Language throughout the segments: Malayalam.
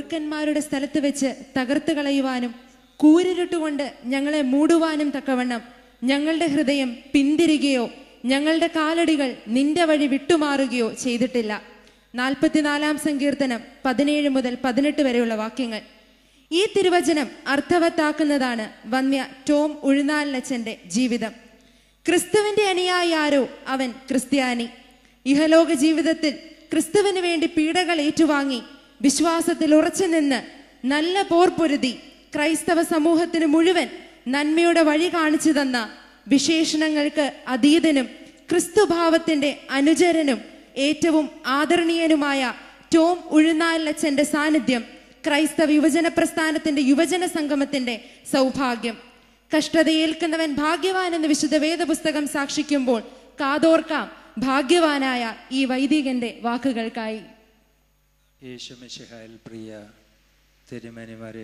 പ്രഭുക്കന്മാരുടെ സ്ഥലത്ത് വെച്ച് തകർത്ത് കളയുവാനും കൂരിരുട്ടുകൊണ്ട് ഞങ്ങളെ മൂടുവാനും തക്കവണ്ണം ഞങ്ങളുടെ ഹൃദയം പിന്തിരികയോ ഞങ്ങളുടെ കാലടികൾ നിന്റെ വഴി വിട്ടുമാറുകയോ ചെയ്തിട്ടില്ല നാൽപ്പത്തിനാലാം സങ്കീർത്തനം പതിനേഴ് മുതൽ പതിനെട്ട് വരെയുള്ള വാക്യങ്ങൾ ഈ തിരുവചനം അർത്ഥവത്താക്കുന്നതാണ് വന്യ ടോം ഉഴുന്നാലച്ചന്റെ ജീവിതം ക്രിസ്തുവിന്റെ അനുയായി ആരോ അവൻ ക്രിസ്ത്യാനി ഇഹലോക ജീവിതത്തിൽ ക്രിസ്തുവിന് വേണ്ടി പീഡകൾ ഏറ്റുവാങ്ങി വിശ്വാസത്തിൽ ഉറച്ചു നിന്ന് നല്ല പോർ പൊരുതി ക്രൈസ്തവ സമൂഹത്തിന് മുഴുവൻ നന്മയുടെ വഴി കാണിച്ചു തന്ന വിശേഷണങ്ങൾക്ക് അതീതനും ക്രിസ്തുഭാവത്തിന്റെ അനുചരനും ഏറ്റവും ആദരണീയനുമായ ടോം ഉഴുന്നാലച്ചന്റെ സാന്നിധ്യം ക്രൈസ്തവ യുവജന പ്രസ്ഥാനത്തിന്റെ യുവജന സംഗമത്തിന്റെ സൗഭാഗ്യം കഷ്ടതയേൽക്കുന്നവൻ ഭാഗ്യവാൻ എന്ന് വിശുദ്ധ വേദപുസ്തകം സാക്ഷിക്കുമ്പോൾ കാതോർക്കാം ഭാഗ്യവാനായ ഈ വൈദികന്റെ വാക്കുകൾക്കായി യേശുമിശിഹായിൽ പ്രിയ തിരുമേനിമാരെ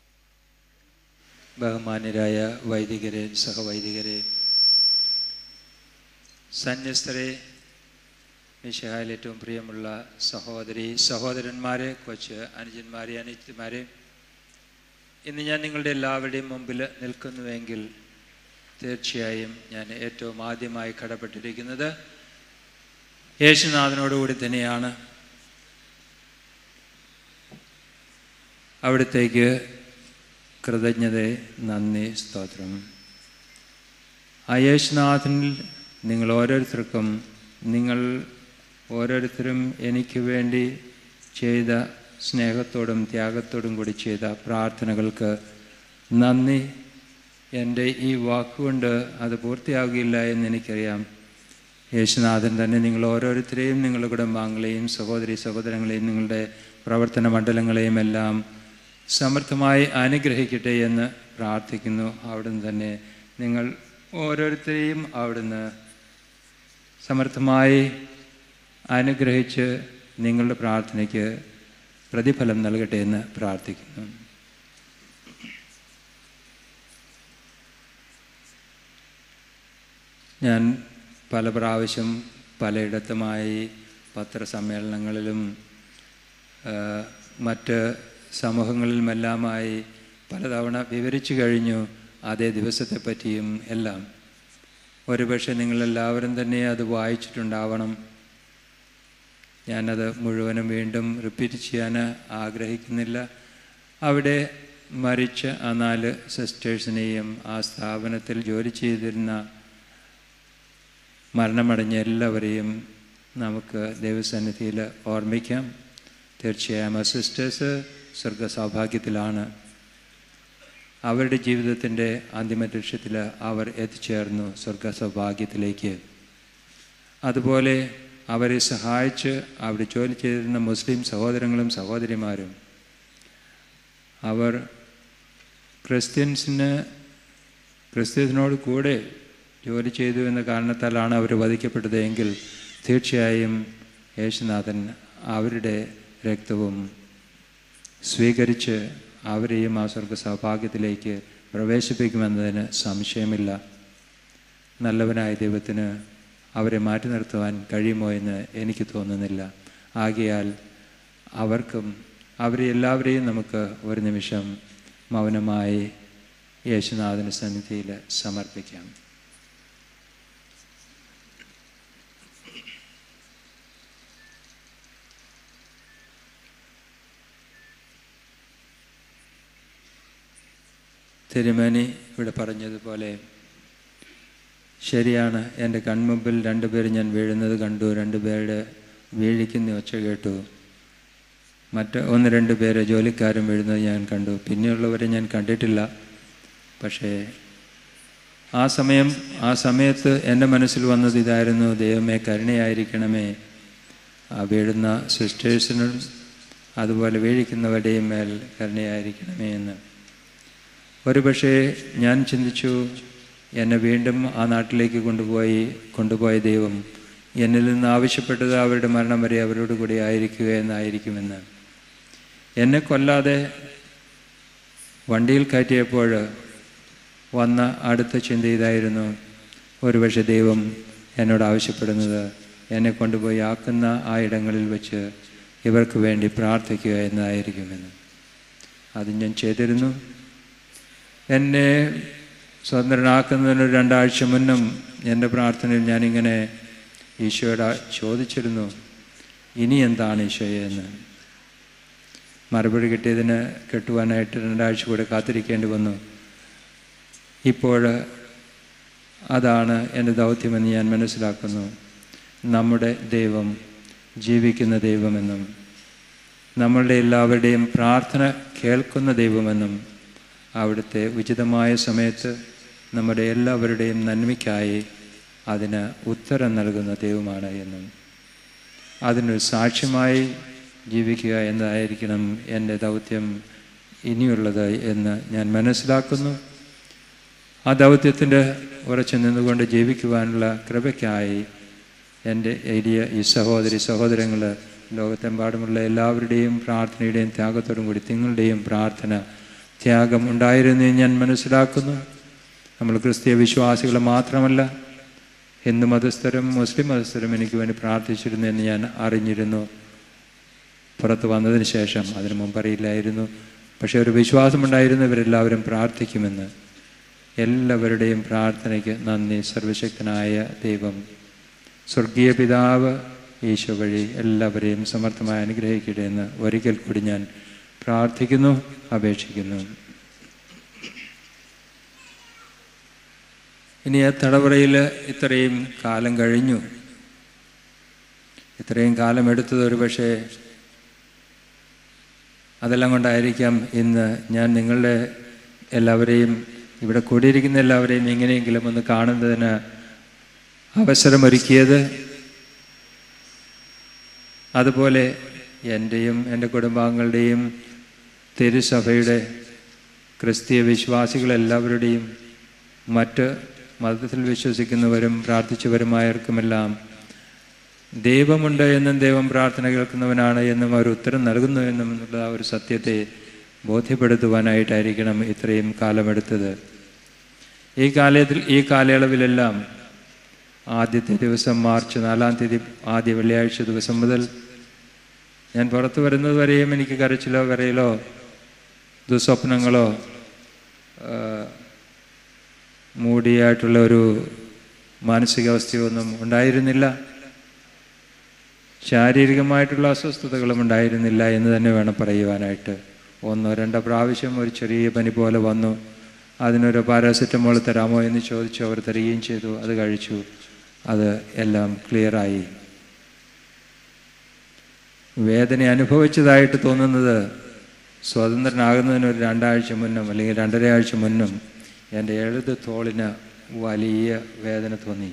ബഹുമാന്യരായ വൈദികരെ സഹവൈദികരെ സന്യസ്തരെ മിശിഹായിൽ ഏറ്റവും പ്രിയമുള്ള സഹോദരി സഹോദരന്മാരെ കൊച്ച് അനുജന്മാരെ അനിത്യന്മാരെ ഇന്ന് ഞാൻ നിങ്ങളുടെ എല്ലാവരുടെയും മുമ്പിൽ നിൽക്കുന്നുവെങ്കിൽ തീർച്ചയായും ഞാൻ ഏറ്റവും ആദ്യമായി കടപ്പെട്ടിരിക്കുന്നത് യേശുനാഥനോടുകൂടി തന്നെയാണ് അവിടത്തേക്ക് കൃതജ്ഞത നന്ദി സ്തോത്രം ആ യേശുനാഥനിൽ നിങ്ങൾ ഓരോരുത്തർക്കും നിങ്ങൾ ഓരോരുത്തരും എനിക്ക് വേണ്ടി ചെയ്ത സ്നേഹത്തോടും ത്യാഗത്തോടും കൂടി ചെയ്ത പ്രാർത്ഥനകൾക്ക് നന്ദി എൻ്റെ ഈ വാക്കുകൊണ്ട് അത് പൂർത്തിയാകില്ല എന്ന് എനിക്കറിയാം യേശുനാഥൻ തന്നെ നിങ്ങൾ ഓരോരുത്തരെയും നിങ്ങളുടെ കുടുംബാംഗങ്ങളെയും സഹോദരി സഹോദരങ്ങളെയും നിങ്ങളുടെ പ്രവർത്തന മണ്ഡലങ്ങളെയും എല്ലാം സമർത്ഥമായി അനുഗ്രഹിക്കട്ടെ എന്ന് പ്രാർത്ഥിക്കുന്നു അവിടുന്ന് തന്നെ നിങ്ങൾ ഓരോരുത്തരെയും അവിടുന്ന് സമർത്ഥമായി അനുഗ്രഹിച്ച് നിങ്ങളുടെ പ്രാർത്ഥനയ്ക്ക് പ്രതിഫലം നൽകട്ടെ എന്ന് പ്രാർത്ഥിക്കുന്നു ഞാൻ പല പ്രാവശ്യം പലയിടത്തുമായി പത്രസമ്മേളനങ്ങളിലും ആ, മറ്റ് സമൂഹങ്ങളിലുമെല്ലാമായി പലതവണ വിവരിച്ചു കഴിഞ്ഞു അതേ ദിവസത്തെ പറ്റിയും എല്ലാം ഒരുപക്ഷെ നിങ്ങളെല്ലാവരും തന്നെ അത് വായിച്ചിട്ടുണ്ടാവണം ഞാനത് മുഴുവനും വീണ്ടും റിപ്പീറ്റ് ചെയ്യാൻ ആഗ്രഹിക്കുന്നില്ല അവിടെ മരിച്ച ആ നാല് സിസ്റ്റേഴ്സിനെയും ആ സ്ഥാപനത്തിൽ ജോലി ചെയ്തിരുന്ന മരണമടഞ്ഞ എല്ലാവരെയും നമുക്ക് ദൈവസന്നിധിയിൽ ഓർമ്മിക്കാം തീർച്ചയായും ആ സിസ്റ്റേഴ്സ് സ്വർഗസൗഭാഗ്യത്തിലാണ് അവരുടെ ജീവിതത്തിൻ്റെ അന്തിമ ലക്ഷ്യത്തിൽ അവർ എത്തിച്ചേർന്നു സ്വർഗസൗഭാഗ്യത്തിലേക്ക് അതുപോലെ അവരെ സഹായിച്ച് അവിടെ ജോലി ചെയ്തിരുന്ന മുസ്ലിം സഹോദരങ്ങളും സഹോദരിമാരും അവർ ക്രിസ്ത്യൻസിന് ക്രിസ്ത്യത്തിനോട് കൂടെ ജോലി ചെയ്തു എന്ന കാരണത്താലാണ് അവർ വധിക്കപ്പെട്ടത് എങ്കിൽ തീർച്ചയായും യേശുനാഥൻ അവരുടെ രക്തവും സ്വീകരിച്ച് അവരെയും ആ സ്വർഗ സൗഭാഗ്യത്തിലേക്ക് പ്രവേശിപ്പിക്കുമെന്നതിന് സംശയമില്ല നല്ലവനായ ദൈവത്തിന് അവരെ മാറ്റി നിർത്തുവാൻ കഴിയുമോ എന്ന് എനിക്ക് തോന്നുന്നില്ല ആകയാൽ അവർക്കും അവരെ എല്ലാവരെയും നമുക്ക് ഒരു നിമിഷം മൗനമായി യേശുനാഥന് സന്നിധിയിൽ സമർപ്പിക്കാം തിരുമേനി ഇവിടെ പറഞ്ഞതുപോലെ ശരിയാണ് എൻ്റെ കൺമുമ്പിൽ രണ്ടുപേര് ഞാൻ വീഴുന്നത് കണ്ടു രണ്ടുപേരുടെ വീഴിക്കുന്ന ഒച്ച കേട്ടു മറ്റ് ഒന്ന് രണ്ട് പേര് ജോലിക്കാരും വീഴുന്നത് ഞാൻ കണ്ടു പിന്നെയുള്ളവരെ ഞാൻ കണ്ടിട്ടില്ല പക്ഷേ ആ സമയം ആ സമയത്ത് എൻ്റെ മനസ്സിൽ വന്നത് ഇതായിരുന്നു ദൈവമേ കരുണയായിരിക്കണമേ ആ വീഴുന്ന സിസ്റ്റേഴ്സിനും അതുപോലെ വീഴിക്കുന്നവരുടെയും മേൽ കരുണയായിരിക്കണമേ എന്ന് ഒരുപക്ഷെ ഞാൻ ചിന്തിച്ചു എന്നെ വീണ്ടും ആ നാട്ടിലേക്ക് കൊണ്ടുപോയി കൊണ്ടുപോയ ദൈവം എന്നിൽ നിന്ന് ആവശ്യപ്പെട്ടത് അവരുടെ മരണം വരെ അവരോട് കൂടി ആയിരിക്കുക എന്നായിരിക്കുമെന്ന് എന്നെ കൊല്ലാതെ വണ്ടിയിൽ കയറ്റിയപ്പോൾ വന്ന അടുത്ത ചിന്ത ഇതായിരുന്നു ഒരുപക്ഷെ ദൈവം എന്നോട് ആവശ്യപ്പെടുന്നത് എന്നെ കൊണ്ടുപോയി ആക്കുന്ന ആ ഇടങ്ങളിൽ വെച്ച് ഇവർക്ക് വേണ്ടി പ്രാർത്ഥിക്കുക എന്നതായിരിക്കുമെന്ന് അത് ഞാൻ ചെയ്തിരുന്നു എന്നെ സ്വതന്ത്രനാക്കുന്നതിന് ഒരു രണ്ടാഴ്ച മുന്നും എൻ്റെ പ്രാർത്ഥനയിൽ ഞാനിങ്ങനെ ഈശോയോട് ചോദിച്ചിരുന്നു ഇനി എന്താണ് ഈശോയെ എന്ന് മറുപടി കിട്ടിയതിന് കെട്ടുവാനായിട്ട് രണ്ടാഴ്ച കൂടെ കാത്തിരിക്കേണ്ടി വന്നു ഇപ്പോൾ അതാണ് എൻ്റെ ദൗത്യമെന്ന് ഞാൻ മനസ്സിലാക്കുന്നു നമ്മുടെ ദൈവം ജീവിക്കുന്ന ദൈവമെന്നും നമ്മളുടെ എല്ലാവരുടെയും പ്രാർത്ഥന കേൾക്കുന്ന ദൈവമെന്നും അവിടുത്തെ ഉചിതമായ സമയത്ത് നമ്മുടെ എല്ലാവരുടെയും നന്മയ്ക്കായി അതിന് ഉത്തരം നൽകുന്ന ദൈവമാണ് എന്നും അതിനൊരു സാക്ഷ്യമായി ജീവിക്കുക എന്നതായിരിക്കണം എൻ്റെ ദൗത്യം ഇനിയുള്ളത് എന്ന് ഞാൻ മനസ്സിലാക്കുന്നു ആ ദൗത്യത്തിൻ്റെ ഉറച്ചു നിന്നുകൊണ്ട് ജീവിക്കുവാനുള്ള കൃപയ്ക്കായി എൻ്റെ എരിയ ഈ സഹോദരി സഹോദരങ്ങൾ ലോകത്തെമ്പാടുമുള്ള എല്ലാവരുടെയും പ്രാർത്ഥനയുടെയും ത്യാഗത്തോടും കൂടി നിങ്ങളുടെയും പ്രാർത്ഥന ത്യാഗം ഉണ്ടായിരുന്നു എന്ന് ഞാൻ മനസ്സിലാക്കുന്നു നമ്മൾ ക്രിസ്തീയ വിശ്വാസികൾ മാത്രമല്ല ഹിന്ദു മതസ്ഥരും മുസ്ലിം മതസ്ഥരും എനിക്ക് വേണ്ടി പ്രാർത്ഥിച്ചിരുന്നു എന്ന് ഞാൻ അറിഞ്ഞിരുന്നു പുറത്ത് വന്നതിന് ശേഷം അതിനു മുമ്പ് അറിയില്ലായിരുന്നു പക്ഷേ ഒരു വിശ്വാസമുണ്ടായിരുന്നു ഇവരെല്ലാവരും പ്രാർത്ഥിക്കുമെന്ന് എല്ലാവരുടെയും പ്രാർത്ഥനയ്ക്ക് നന്ദി സർവശക്തനായ ദൈവം സ്വർഗീയ പിതാവ് ഈശോ വഴി എല്ലാവരെയും സമർത്ഥമായി അനുഗ്രഹിക്കട്ടെ എന്ന് ഒരിക്കൽ കൂടി ഞാൻ പ്രാർത്ഥിക്കുന്നു അപേക്ഷിക്കുന്നു ഇനി ആ തടവറയിൽ ഇത്രയും കാലം കഴിഞ്ഞു ഇത്രയും കാലം എടുത്തത് ഒരു പക്ഷേ അതെല്ലാം കൊണ്ടായിരിക്കാം ഇന്ന് ഞാൻ നിങ്ങളുടെ എല്ലാവരെയും ഇവിടെ കൂടിയിരിക്കുന്ന എല്ലാവരെയും എങ്ങനെയെങ്കിലും ഒന്ന് കാണുന്നതിന് അവസരമൊരുക്കിയത് അതുപോലെ എൻ്റെയും എൻ്റെ കുടുംബാംഗങ്ങളുടെയും തിരുസഭയുടെ ക്രിസ്തീയ വിശ്വാസികളെല്ലാവരുടെയും മറ്റ് മതത്തിൽ വിശ്വസിക്കുന്നവരും പ്രാർത്ഥിച്ചവരുമായവർക്കുമെല്ലാം ദൈവമുണ്ട് എന്നും ദൈവം പ്രാർത്ഥന കേൾക്കുന്നവനാണ് എന്നും അവർ ഉത്തരം നൽകുന്നു എന്നും എന്നുള്ള ആ ഒരു സത്യത്തെ ബോധ്യപ്പെടുത്തുവാനായിട്ടായിരിക്കണം ഇത്രയും കാലമെടുത്തത് ഈ കാലയത്തിൽ ഈ കാലയളവിലെല്ലാം ആദ്യത്തെ ദിവസം മാർച്ച് നാലാം തീയതി ആദ്യ വെള്ളിയാഴ്ച ദിവസം മുതൽ ഞാൻ പുറത്തു വരുന്നത് വരെയും എനിക്ക് കരച്ചിലോ കരയിലോ ദുസ്വപ്നങ്ങളോ ആ, മൂടിയായിട്ടുള്ള ഒരു മാനസികാവസ്ഥയോ ഒന്നും ഉണ്ടായിരുന്നില്ല ശാരീരികമായിട്ടുള്ള അസ്വസ്ഥതകളും ഉണ്ടായിരുന്നില്ല എന്ന് തന്നെ വേണം പറയുവാനായിട്ട് ഒന്നോ രണ്ടോ പ്രാവശ്യം ഒരു ചെറിയ പനി പോലെ വന്നു അതിനൊരു പാരാസെറ്റമോൾ തരാമോ എന്ന് ചോദിച്ചു അവർ തരികയും ചെയ്തു അത് കഴിച്ചു അത് എല്ലാം ക്ലിയറായി വേദന അനുഭവിച്ചതായിട്ട് തോന്നുന്നത് സ്വതന്ത്രനാകുന്നതിന് ഒരു രണ്ടാഴ്ച മുന്നും അല്ലെങ്കിൽ രണ്ടര ആഴ്ച മുന്നും എൻ്റെ എഴുത് തോളിന് വലിയ വേദന തോന്നി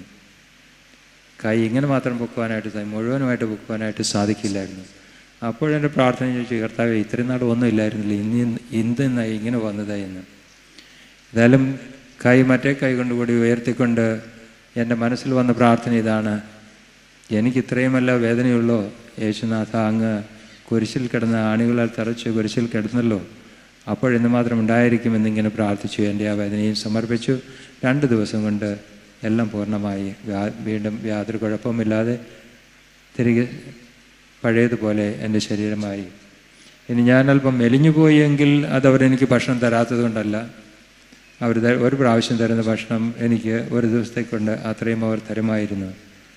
കൈ ഇങ്ങനെ മാത്രം പൊക്കുവാനായിട്ട് സാ- മുഴുവനുമായിട്ട് പൊക്കുവാനായിട്ട് സാധിക്കില്ലായിരുന്നു അപ്പോഴെൻ്റെ പ്രാർത്ഥന ചോദിച്ചു കർത്താവ് ഇത്രയും നാൾ ഒന്നും ഇല്ലായിരുന്നില്ല ഇന്ന് ഇന്ന് ഇങ്ങനെ വന്നതാ എന്ന് ഏതായാലും കൈ മറ്റേ കൈ കൊണ്ടുകൂടി ഉയർത്തിക്കൊണ്ട് എൻ്റെ മനസ്സിൽ വന്ന പ്രാർത്ഥന ഇതാണ് എനിക്ക് ഇത്രയുമല്ല വേദനയുള്ളോ യേശുനാഥ അങ്ങ് കുരിശിൽ കിടന്ന ആണികളാൽ തറച്ച് കുരിശിൽ കിടന്നല്ലോ അപ്പോഴെന്ന് മാത്രം ഉണ്ടായിരിക്കുമെന്നിങ്ങനെ പ്രാർത്ഥിച്ചു എൻ്റെ ആ വേദനയും സമർപ്പിച്ചു രണ്ട് ദിവസം കൊണ്ട് എല്ലാം പൂർണ്ണമായി വ്യാ- വീണ്ടും യാതൊരു കുഴപ്പമില്ലാതെ തിരികെ പഴയതുപോലെ എൻ്റെ ശരീരമായി ഇനി ഞാൻ അല്പം മെലിഞ്ഞു പോയെങ്കിൽ അത് അവരെനിക്ക് ഭക്ഷണം തരാത്തത് കൊണ്ടല്ല അവർ ത- ഒരു പ്രാവശ്യം തരുന്ന ഭക്ഷണം എനിക്ക് ഒരു ദിവസത്തേക്കൊണ്ട് അത്രയും അവർ തരുമായിരുന്നു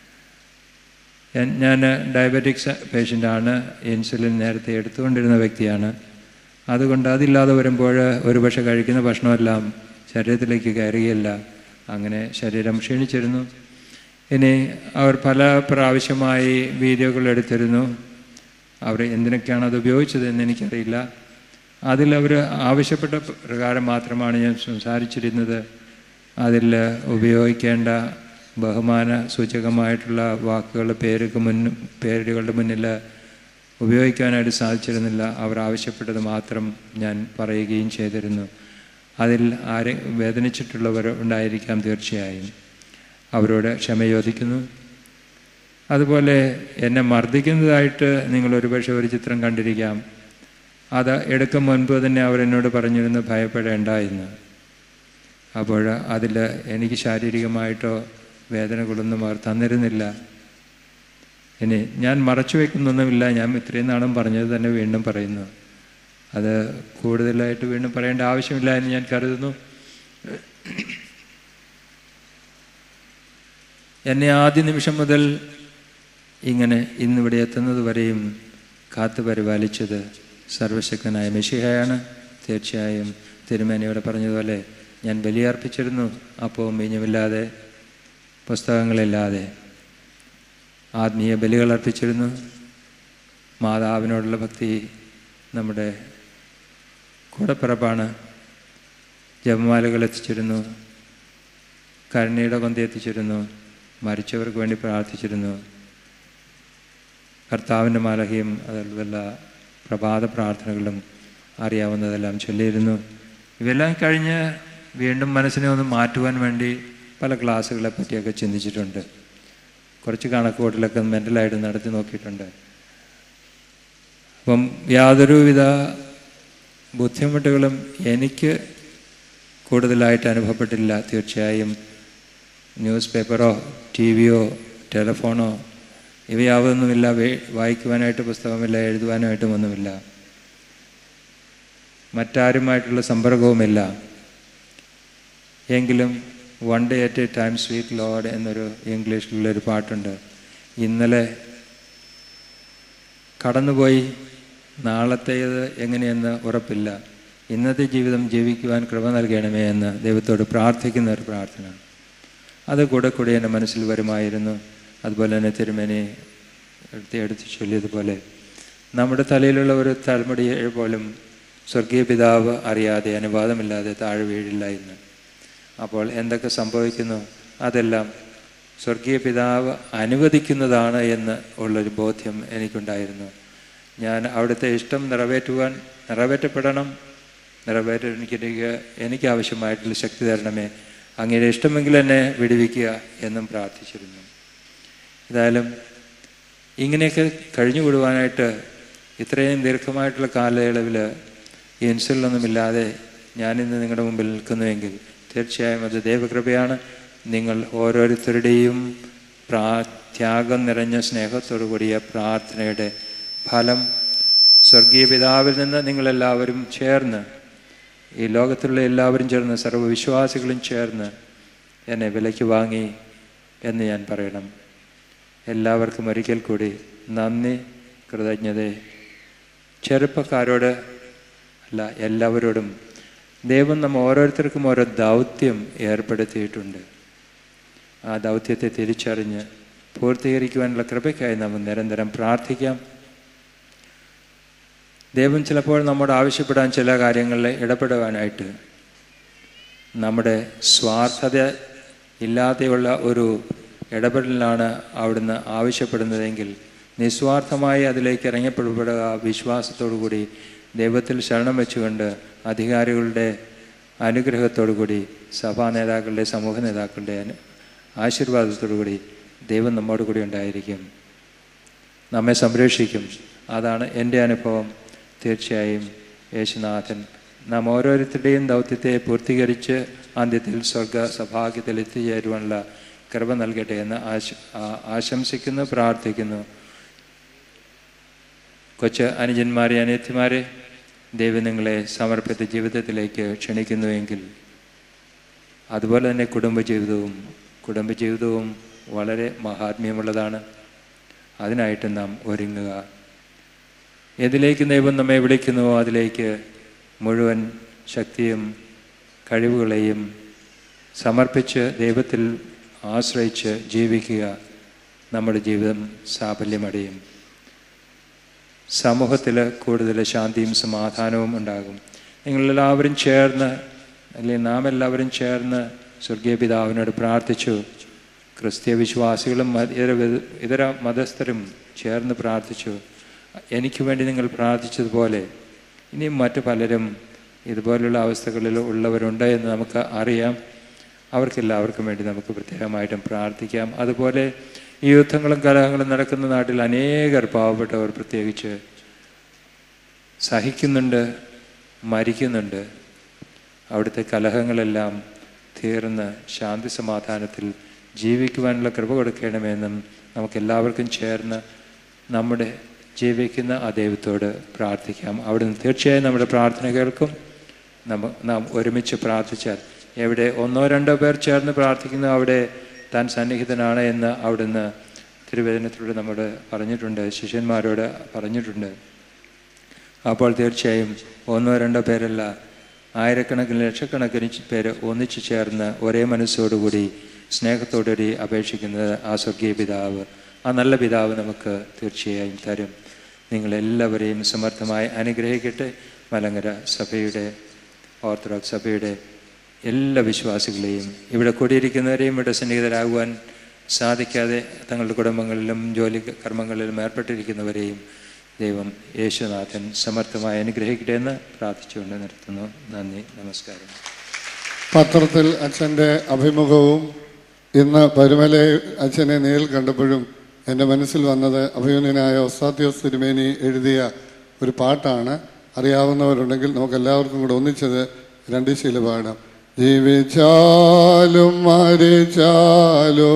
ഞാൻ- ഞാൻ ഡയബറ്റിക്സ് പേഷ്യൻ്റാണ് ഇൻസുലിൻ നേരത്തെ എടുത്തുകൊണ്ടിരുന്ന വ്യക്തിയാണ് അതുകൊണ്ട് അതില്ലാതെ വരുമ്പോൾ ഒരുപക്ഷെ കഴിക്കുന്ന ഭക്ഷണമെല്ലാം ശരീരത്തിലേക്ക് കയറുകയില്ല അങ്ങനെ ശരീരം ക്ഷീണിച്ചിരുന്നു ഇനി അവർ പല പ്രാവശ്യമായി വീഡിയോകൾ എടുത്തിരുന്നു അവർ എന്തിനൊക്കെയാണ് അത് ഉപയോഗിച്ചത് എന്ന് എനിക്കറിയില്ല അതിൽ അവർ ആവശ്യപ്പെട്ട പ്രകാരം മാത്രമാണ് ഞാൻ സംസാരിച്ചിരുന്നത് അതിൽ ഉപയോഗിക്കേണ്ട ബഹുമാന സൂചകമായിട്ടുള്ള വാക്കുകൾ പേരുക്ക് മുൻ പേരുകളുടെ മുന്നിൽ ഉപയോഗിക്കാനായിട്ട് സാധിച്ചിരുന്നില്ല അവർ ആവശ്യപ്പെട്ടത് മാത്രം ഞാൻ പറയുകയും ചെയ്തിരുന്നു അതിൽ ആരെ വേദനിച്ചിട്ടുള്ളവർ ഉണ്ടായിരിക്കാം തീർച്ചയായും അവരോട് ക്ഷമ ചോദിക്കുന്നു അതുപോലെ എന്നെ മർദ്ദിക്കുന്നതായിട്ട് നിങ്ങൾ ഒരുപക്ഷെ ഒരു ചിത്രം കണ്ടിരിക്കാം അത് എടുക്കും മുൻപ് തന്നെ അവരെന്നോട് പറഞ്ഞിരുന്നു ഭയപ്പെടേണ്ട എന്ന് അപ്പോൾ അതിൽ എനിക്ക് ശാരീരികമായിട്ടോ വേദനകളൊന്നും അവർ തന്നിരുന്നില്ല ഇനി ഞാൻ മറച്ചു വയ്ക്കുന്നൊന്നുമില്ല ഞാൻ ഇത്രയും നാളും പറഞ്ഞത് തന്നെ വീണ്ടും പറയുന്നു അത് കൂടുതലായിട്ട് വീണ്ടും പറയേണ്ട ആവശ്യമില്ല എന്ന് ഞാൻ കരുതുന്നു എന്നെ ആദ്യ നിമിഷം മുതൽ ഇങ്ങനെ ഇന്നിവിടെ എത്തുന്നത് വരെയും കാത്തു പരിപാലിച്ചത് സർവശക്തനായ മെഷിഹയാണ് തീർച്ചയായും തിരുമേനയോടെ പറഞ്ഞതുപോലെ ഞാൻ ബലിയർപ്പിച്ചിരുന്നു അപ്പവും മീഞ്ഞുമില്ലാതെ പുസ്തകങ്ങളില്ലാതെ ആത്മീയ ബലികൾ അർപ്പിച്ചിരുന്നു മാതാവിനോടുള്ള ഭക്തി നമ്മുടെ കൂടപ്പിറപ്പാണ് ജപമാലകൾ എത്തിച്ചിരുന്നു കരുണയുടെ കൊന്തി എത്തിച്ചിരുന്നു മരിച്ചവർക്ക് വേണ്ടി പ്രാർത്ഥിച്ചിരുന്നു കർത്താവിൻ്റെ മാലഹയും അതുപോലുള്ള പ്രഭാത പ്രാർത്ഥനകളും അറിയാവുന്നതെല്ലാം ചൊല്ലിയിരുന്നു ഇവയെല്ലാം കഴിഞ്ഞ് വീണ്ടും മനസ്സിനെ ഒന്ന് മാറ്റുവാൻ വേണ്ടി പല ക്ലാസ്സുകളെ പറ്റിയൊക്കെ ചിന്തിച്ചിട്ടുണ്ട് കുറച്ച് കണക്കുകൂട്ടലൊക്കെ മെൻ്റലായിട്ട് നടത്തി നോക്കിയിട്ടുണ്ട് അപ്പം യാതൊരുവിധ ബുദ്ധിമുട്ടുകളും എനിക്ക് കൂടുതലായിട്ട് അനുഭവപ്പെട്ടില്ല തീർച്ചയായും ന്യൂസ് പേപ്പറോ ടി വിയോ ടെലഫോണോ ഇവയാവതൊന്നുമില്ല വേ- വായിക്കുവാനായിട്ട് പുസ്തകമില്ല എഴുതുവാനായിട്ടും ഒന്നുമില്ല മറ്റാരുമായിട്ടുള്ള സമ്പർക്കവുമില്ല എങ്കിലും one day at a time sweet lord എന്നൊരു ഇംഗ്ലീഷിലുള്ളൊരു പാട്ടുണ്ട് ഇന്നലെ കടന്നുപോയി നാളത്തേത് എങ്ങനെയെന്ന് ഉറപ്പില്ല ഇന്നത്തെ ജീവിതം ജീവിക്കുവാൻ കൃപ നൽകണമേ എന്ന് ദൈവത്തോട് പ്രാർത്ഥിക്കുന്ന ഒരു പ്രാർത്ഥന അത് കൂടെ കൂടെ എൻ്റെ മനസ്സിൽ വരുമായിരുന്നു അതുപോലെ തന്നെ തിരുമേനി എടുത്ത് എടുത്ത് ചൊല്ലിയതുപോലെ നമ്മുടെ തലയിലുള്ള ഒരു തലമുടി പോലും സ്വർഗീയ പിതാവ് അറിയാതെ അനുവാദമില്ലാതെ താഴെ വീഴില്ല എന്ന് അപ്പോൾ എന്തൊക്കെ സംഭവിക്കുന്നു അതെല്ലാം സ്വർഗീയ പിതാവ് അനുവദിക്കുന്നതാണ് എന്ന് ഉള്ളൊരു ബോധ്യം എനിക്കുണ്ടായിരുന്നു ഞാൻ അവിടുത്തെ ഇഷ്ടം നിറവേറ്റുവാൻ നിറവേറ്റപ്പെടണം നിറവേറ്റാൻ എനിക്ക് എനിക്ക് ആവശ്യമായിട്ടുള്ള ശക്തി തരണമേ അങ്ങനെ ഇഷ്ടമെങ്കിൽ എന്നെ വിടുവിക്കുക എന്നും പ്രാർത്ഥിച്ചിരുന്നു ഏതായാലും ഇങ്ങനെയൊക്കെ കഴിഞ്ഞുകൂടുവാനായിട്ട് ഇത്രയും ദീർഘമായിട്ടുള്ള കാലയളവിൽ ഈ ഇൻസുലിനൊന്നുമില്ലാതെ ഞാനിന്ന് നിങ്ങളുടെ മുമ്പിൽ നിൽക്കുന്നുവെങ്കിൽ തീർച്ചയായും അത് ദൈവകൃപയാണ് നിങ്ങൾ ഓരോരുത്തരുടെയും പ്രാ ത്യാഗം നിറഞ്ഞ സ്നേഹത്തോടു കൂടിയ പ്രാർത്ഥനയുടെ ഫലം സ്വർഗീയ പിതാവിൽ നിന്ന് നിങ്ങളെല്ലാവരും ചേർന്ന് ഈ ലോകത്തിലുള്ള എല്ലാവരും ചേർന്ന് സർവ്വവിശ്വാസികളും ചേർന്ന് എന്നെ വിലയ്ക്ക് വാങ്ങി എന്ന് ഞാൻ പറയണം എല്ലാവർക്കും ഒരിക്കൽ കൂടി നന്ദി കൃതജ്ഞത ചെറുപ്പക്കാരോട് അല്ല എല്ലാവരോടും ദൈവം നമ്മ ഓരോരുത്തർക്കും ഓരോ ദൗത്യം ഏർപ്പെടുത്തിയിട്ടുണ്ട് ആ ദൗത്യത്തെ തിരിച്ചറിഞ്ഞ് പൂർത്തീകരിക്കുവാനുള്ള കൃപയ്ക്കായി നമുക്ക് നിരന്തരം പ്രാർത്ഥിക്കാം ദൈവം ചിലപ്പോൾ നമ്മോട് ആവശ്യപ്പെടാൻ ചില കാര്യങ്ങളിൽ ഇടപെടുവാനായിട്ട് നമ്മുടെ സ്വാർത്ഥത ഇല്ലാതെയുള്ള ഒരു ഇടപെടലിലാണ് അവിടുന്ന് ആവശ്യപ്പെടുന്നതെങ്കിൽ നിസ്വാർത്ഥമായി അതിലേക്ക് ഇറങ്ങപ്പെടുക വിശ്വാസത്തോടു കൂടി ദൈവത്തിൽ ശരണം വെച്ചുകൊണ്ട് അധികാരികളുടെ അനുഗ്രഹത്തോടു കൂടി സഭാ നേതാക്കളുടെ സമൂഹ നേതാക്കളുടെ അനു- ആശീർവാദത്തോടു കൂടി ദൈവം നമ്മോട് കൂടി ഉണ്ടായിരിക്കും നമ്മെ സംരക്ഷിക്കും അതാണ് എൻ്റെ അനുഭവം തീർച്ചയായും യേശുനാഥൻ നാം ഓരോരുത്തരുടെയും ദൗത്യത്തെ പൂർത്തീകരിച്ച് അന്ത്യത്തിൽ സ്വർഗ സഭാഗ്യത്തിൽ എത്തിച്ചേരുവാനുള്ള കൃപ നൽകട്ടെ എന്ന് ആശ ആ- ആശംസിക്കുന്നു പ്രാർത്ഥിക്കുന്നു കൊച്ചു അനുജന്മാരെ അനിയത്തിമാരെ ദൈവം നിങ്ങളെ സമർപ്പിത ജീവിതത്തിലേക്ക് ക്ഷണിക്കുന്നുവെങ്കിൽ അതുപോലെ തന്നെ കുടുംബജീവിതവും കുടുംബജീവിതവും വളരെ മഹാത്മ്യമുള്ളതാണ് അതിനായിട്ട് നാം ഒരുങ്ങുക ഏതിലേക്ക് ദൈവം നമ്മെ വിളിക്കുന്നുവോ അതിലേക്ക് മുഴുവൻ ശക്തിയും കഴിവുകളെയും സമർപ്പിച്ച് ദൈവത്തിൽ ആശ്രയിച്ച് ജീവിക്കുക നമ്മുടെ ജീവിതം സാഫല്യമടയും സമൂഹത്തിൽ കൂടുതൽ ശാന്തിയും സമാധാനവും ഉണ്ടാകും നിങ്ങളെല്ലാവരും ചേർന്ന് അല്ലെങ്കിൽ നാം എല്ലാവരും ചേർന്ന് സ്വർഗീയ പിതാവിനോട് പ്രാർത്ഥിച്ചു ക്രിസ്തീയ വിശ്വാസികളും മത- ഇതര വിധ- ഇതര മതസ്ഥരും ചേർന്ന് പ്രാർത്ഥിച്ചു എനിക്ക് വേണ്ടി നിങ്ങൾ പ്രാർത്ഥിച്ചതുപോലെ ഇനിയും മറ്റു പലരും ഇതുപോലുള്ള അവസ്ഥകളിൽ ഉള്ളവരുണ്ട് എന്ന് നമുക്ക് അറിയാം അവർക്കെല്ലാവർക്കും വേണ്ടി നമുക്ക് പ്രത്യേകമായിട്ടും പ്രാർത്ഥിക്കാം അതുപോലെ ഈ യുദ്ധങ്ങളും കലഹങ്ങളും നടക്കുന്ന നാട്ടിൽ അനേകർ പാവപ്പെട്ടവർ പ്രത്യേകിച്ച് സഹിക്കുന്നുണ്ട് മരിക്കുന്നുണ്ട് അവിടുത്തെ കലഹങ്ങളെല്ലാം തീർന്ന് ശാന്തി സമാധാനത്തിൽ ജീവിക്കുവാനുള്ള കൃപ കൊടുക്കണമെന്നും നമുക്കെല്ലാവർക്കും ചേർന്ന് നമ്മുടെ ജീവിക്കുന്ന ആ ദൈവത്തോട് പ്രാർത്ഥിക്കാം അവിടുന്ന് തീർച്ചയായും നമ്മുടെ പ്രാർത്ഥന കേൾക്കും നമ്മ നാം ഒരുമിച്ച് പ്രാർത്ഥിച്ചാൽ എവിടെ ഒന്നോ രണ്ടോ പേർ ചേർന്ന് പ്രാർത്ഥിക്കുന്നു അവിടെ താൻ സന്നിഹിതനാണ് എന്ന് അവിടുന്ന് തിരുവേദനത്തിലൂടെ നമ്മോട് പറഞ്ഞിട്ടുണ്ട് ശിഷ്യന്മാരോട് പറഞ്ഞിട്ടുണ്ട് അപ്പോൾ തീർച്ചയായും ഒന്നോ രണ്ടോ പേരല്ല ആയിരക്കണക്കിന് ലക്ഷക്കണക്കിന് പേര് ഒന്നിച്ചു ചേർന്ന് ഒരേ മനസ്സോടുകൂടി സ്നേഹത്തോടുകൂടി അപേക്ഷിക്കുന്നത് ആ സ്വർഗീയ പിതാവ് ആ നല്ല പിതാവ് നമുക്ക് തീർച്ചയായും തരും നിങ്ങളെല്ലാവരെയും സമർത്ഥമായി അനുഗ്രഹിക്കട്ടെ മലങ്കര സഭയുടെ ഓർത്തഡോക്സ് സഭയുടെ എല്ലാ വിശ്വാസികളെയും ഇവിടെ കൂടിയിരിക്കുന്നവരെയും ഇവിടെ സന്നിഹിതരാകുവാൻ സാധിക്കാതെ തങ്ങളുടെ കുടുംബങ്ങളിലും ജോലി കർമ്മങ്ങളിലും ഏർപ്പെട്ടിരിക്കുന്നവരെയും ദൈവം യേശുനാഥൻ സമർത്ഥമായി അനുഗ്രഹിക്കട്ടെ എന്ന് പ്രാർത്ഥിച്ചുകൊണ്ട് നിർത്തുന്നു നന്ദി നമസ്കാരം പത്രത്തിൽ അച്ഛൻ്റെ അഭിമുഖവും ഇന്ന് പരുമല അച്ഛനെ നേരിൽ കണ്ടപ്പോഴും എൻ്റെ മനസ്സിൽ വന്നത് അഭിമന്യനായ ഒസാത്യോസ് തിരുമേനി എഴുതിയ ഒരു പാട്ടാണ് അറിയാവുന്നവരുണ്ടെങ്കിൽ നമുക്ക് എല്ലാവർക്കും കൂടെ ഒന്നിച്ചത് രണ്ട് ശീല പാടാം ജീവിച്ചാലും മരിച്ചാലോ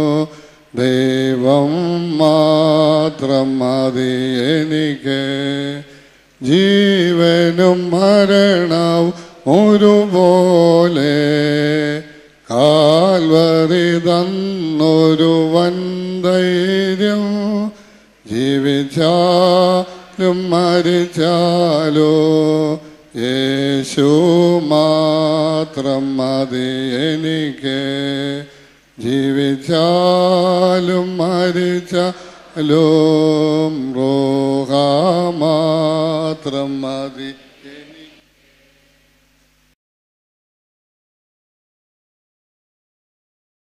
ദൈവം മാത്രം മതി എനിക്ക് ജീവനും മരണവും ഒരുപോലെ കാൽവറി തന്നൊരു വൻധൈര്യം ജീവിച്ചാലും മരിച്ചാലോ യേശു മാത്രം മതി എനിക്ക് ജീവിച്ചാലും മരിച്ചാലും റോഹ മാത്രം മതി